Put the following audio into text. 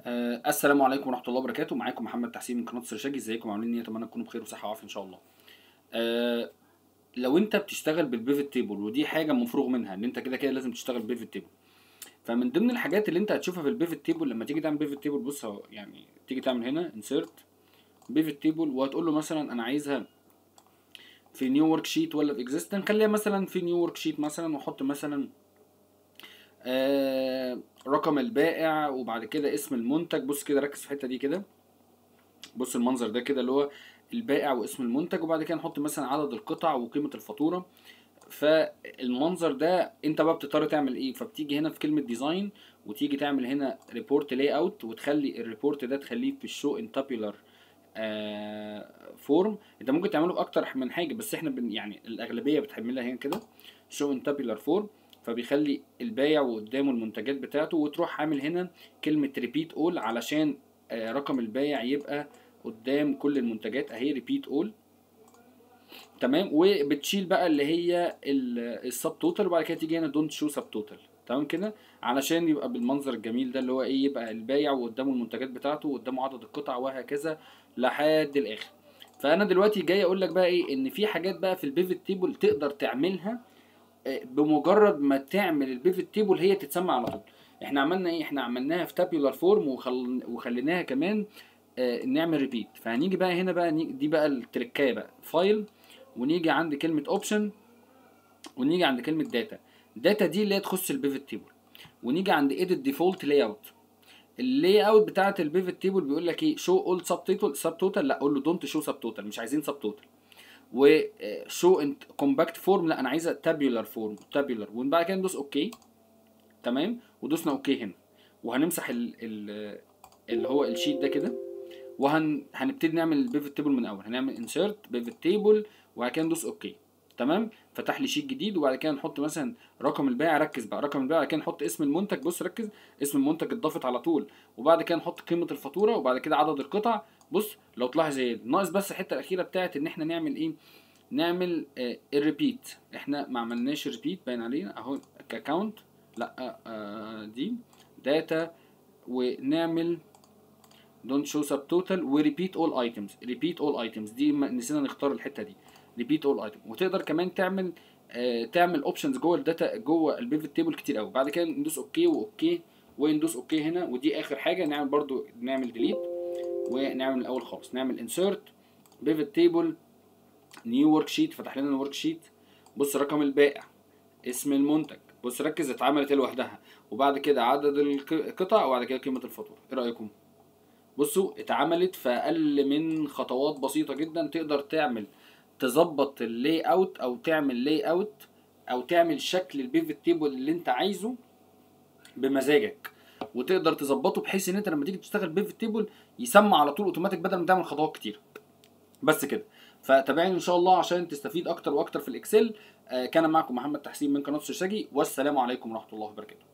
آه السلام عليكم ورحمه الله وبركاته معاكم محمد تحسين من قناه سرشاجي ازيكم عاملين ايه اتمنى تكونوا بخير وصحه وعافيه ان شاء الله آه لو انت بتشتغل بالبيفت تيبل ودي حاجه مفروغ منها ان انت كده كده لازم تشتغل بالبيفت تيبل فمن ضمن الحاجات اللي انت هتشوفها في البيفت تيبل لما تيجي تعمل بيفت تيبل بص اهو يعني تيجي تعمل هنا انسيرت بيفت تيبل وهتقول له مثلا انا عايزها في نيو ورك شيت ولا في اكزيست نخليها مثلا في نيو ورك شيت مثلا واحط مثلا آه رقم البائع وبعد كده اسم المنتج بص كده ركز في الحته دي كده بص المنظر ده كده اللي هو البائع واسم المنتج وبعد كده نحط مثلا عدد القطع وقيمه الفاتوره فالمنظر ده انت بقى بتضطر تعمل ايه فبتيجي هنا في كلمه ديزاين وتيجي تعمل هنا ريبورت لاي اوت وتخلي الريبورت ده تخليه في الشو ان تابيولار فورم انت ممكن تعمله باكتر من حاجه بس احنا بن يعني الاغلبيه بتعملها هنا كده شو ان تابيولار فورم فبيخلي البايع وقدامه المنتجات بتاعته وتروح عامل هنا كلمه ريبيت اول علشان آه رقم البايع يبقى قدام كل المنتجات اهي ريبيت اول تمام وبتشيل بقى اللي هي السب توتال وبعد كده تيجي هنا دونت شو سب توتال تمام كده علشان يبقى بالمنظر الجميل ده اللي هو ايه يبقى البايع وقدامه المنتجات بتاعته وقدامه عدد القطع وهكذا لحد الاخر فانا دلوقتي جاي اقول لك بقى ايه ان في حاجات بقى في البيفت تيبل تقدر تعملها بمجرد ما تعمل البيفت تيبل هي تتسمى على طول احنا عملنا ايه احنا عملناها في تابيولار فورم وخل... وخليناها كمان آه نعمل ريبيت فهنيجي بقى هنا بقى دي بقى التركايه بقى فايل ونيجي عند كلمه اوبشن ونيجي عند كلمه داتا داتا دي اللي هي تخص البيفت تيبل ونيجي عند ايديت ديفولت لاي اوت اللاي اوت بتاعه البيفت تيبل بيقول لك ايه شو اول سب توتال سب توتال لا قول له دونت شو سب توتال مش عايزين سب توتال وشو انت كومباكت فورم لا انا عايزها تابيولار فورم تابيولار وبعد كده ندوس اوكي تمام ودوسنا اوكي هنا وهنمسح ال ال اللي هو الشيت ده كده وهن هنبتدي نعمل البيفت تيبل من اول هنعمل انسيرت بيفت تيبل وبعد كده ندوس اوكي تمام فتح لي شيت جديد وبعد كده نحط مثلا رقم البائع ركز بقى رقم البائع بعد كده نحط اسم المنتج بص ركز اسم المنتج اتضافت على طول وبعد كده نحط قيمه الفاتوره وبعد كده عدد القطع بص لو تلاحظ ايه ناقص بس الحته الاخيره بتاعت ان احنا نعمل ايه نعمل آه الريبيت احنا ما عملناش ريبيت باين علينا اهو كاكونت لا آه دي داتا ونعمل دونت شو سب توتال وريبيت اول ايتمز ريبيت اول ايتمز دي نسينا نختار الحته دي ريبيت اول ايتم وتقدر كمان تعمل آه تعمل اوبشنز جوه الداتا جوه البيفت تيبل كتير قوي بعد كده ندوس اوكي واوكي وندوس اوكي هنا ودي اخر حاجه نعمل برضو نعمل ديليت ونعمل من الاول خالص نعمل انسيرت بيفت تيبل نيو ورك شيت فتح لنا الورك شيت بص رقم البائع اسم المنتج بص ركز اتعملت لوحدها وبعد كده عدد القطع وبعد كده قيمه الفاتوره ايه رايكم بصوا اتعملت في اقل من خطوات بسيطه جدا تقدر تعمل تظبط اللاي اوت او تعمل لاي اوت او تعمل شكل البيفت تيبل اللي انت عايزه بمزاجك وتقدر تظبطه بحيث ان انت لما تيجي تشتغل بيفت تيبل يسمع على طول اوتوماتيك بدل ما تعمل خطوات كتير بس كده فتابعني ان شاء الله عشان تستفيد اكتر واكتر في الاكسل آه كان معكم محمد تحسين من قناه سرشاجي والسلام عليكم ورحمه الله وبركاته